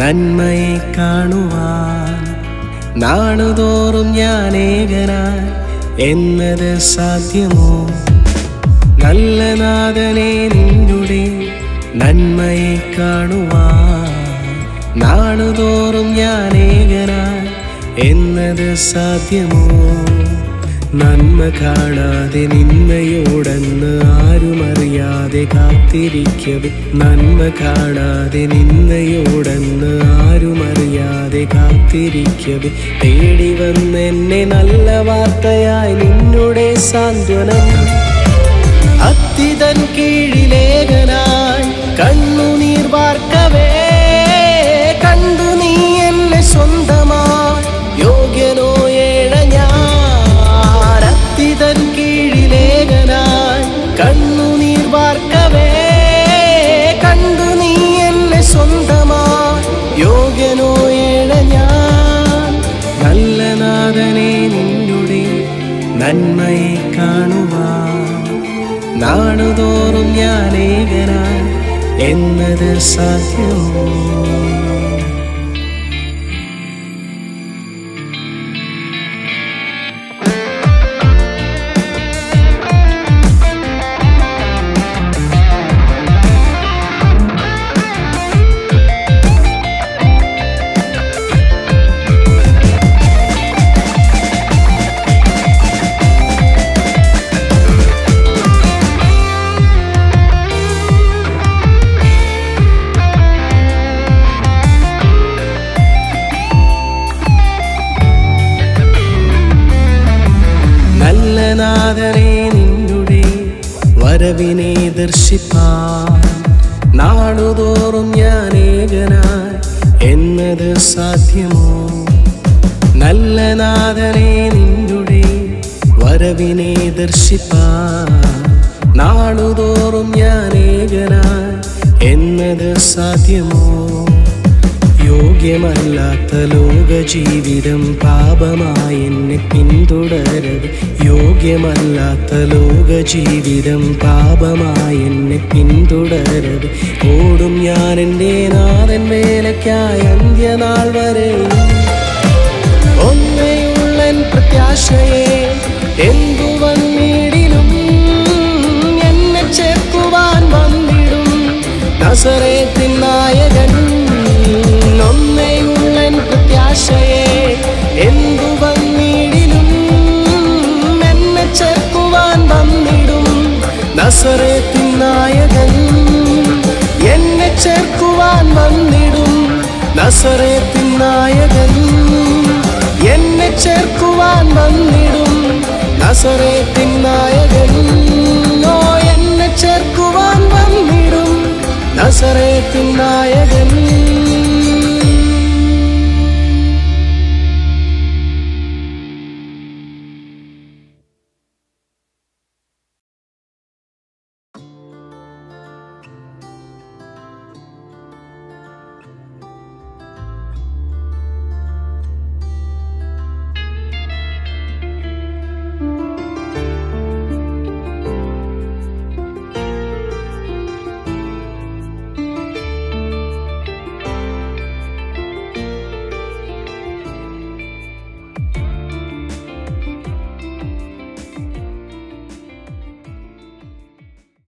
നന്മയെ കാണുവാൻ നാളുതോറും ഞാൻ ഏകനാൻ എന്നത് സാധ്യമോ നല്ല നാഥനെ നിന്നുടെ നന്മയെ കാണുവാൻ നാളുതോറും ഞാൻ ഏകനാൻ എന്നത് സാധ്യമോ നന്മ കാണാതെ നിന്നയോടെന്ന് ആരുമറിയാതെ കാത്തിരിക്കവേ നന്മ കാണാതെ നിന്നയോടെന്ന് ആരുമറിയാതെ കാത്തിരിക്കവേ തേടി വന്നെന്നെ നല്ല വാർത്തയായി നിന്നുടെ സാന്ത്വനം അത്തിതൻ കീഴിലേകനായി കണ്ണുനീർ വാർക്കവേ കണ്ടു നീ എന്നെ സ്വന്തമായി യോഗ്യനോ ഏഴ ഞാൻ അത്തിതൻ കീഴിലേകനായി കണ്ണുനീർ വാർക്കവേ കണ്ടു നീ എന്നെ സ്വന്തമായി യോഗ്യനോ ഏഴ ഞാൻ നല്ല നാഥനെ നിന്നുടെ നന്മയെ കാണുവാൻ നാടുതോറും ഞാൻ ഏകനാൻ എന്നത് സാധ്യമോ നല്ല നാഥനെ നിന്നുടെ വരവിനെ ദർശിപ്പാൻ നാടുതോറും ഞാൻ ഏകനായി എന്നത് സാധ്യമോ നല്ല നാഥനെ നിന്നുടെ വരവിനെ ദർശിപ്പാൻ നാടുതോറും ഞാൻ ഏകനായി എന്നത് സാധ്യമോ യോഗ്യമല്ലാത്ത ലോക ജീവിതം പാപമായി എന്നെ പിന്തുടരത് യോഗ്യമല്ലാത്ത ലോക ജീവിതം പാപമായി എന്നെ പിന്തുടരത് ഓടും ഞാൻ എൻ്റെ നാഥൻ വേലയ്ക്കായി അന്ത്യനാൾ വരെ ഒന്നയുള്ളൻ പ്രത്യാശയെ എന്തു വന്നിടിലും എന്നെ ചേർക്കുവാൻ വന്നിടും നസറേത്തിൻ നായകൻ ഒന്നയുള്ളൻ പ്രത്യാശയെ എന്തു വന്നിടിലും എന്നെ ചേർക്കുവാൻ വന്നിടും നസറേത്തിൻ നായകൻ എന്നെ ചേർക്കുവാൻ വന്നിടും നസറേത്തിൻ നായകൻ എന്നെ ചേർക്കുവാൻ വന്നിടും നസറേത്തിൻ നായകൻ ഓ എന്നെ ചേർക്കുവാൻ വന്നിടും നസറേത്തിൻ നായകൻ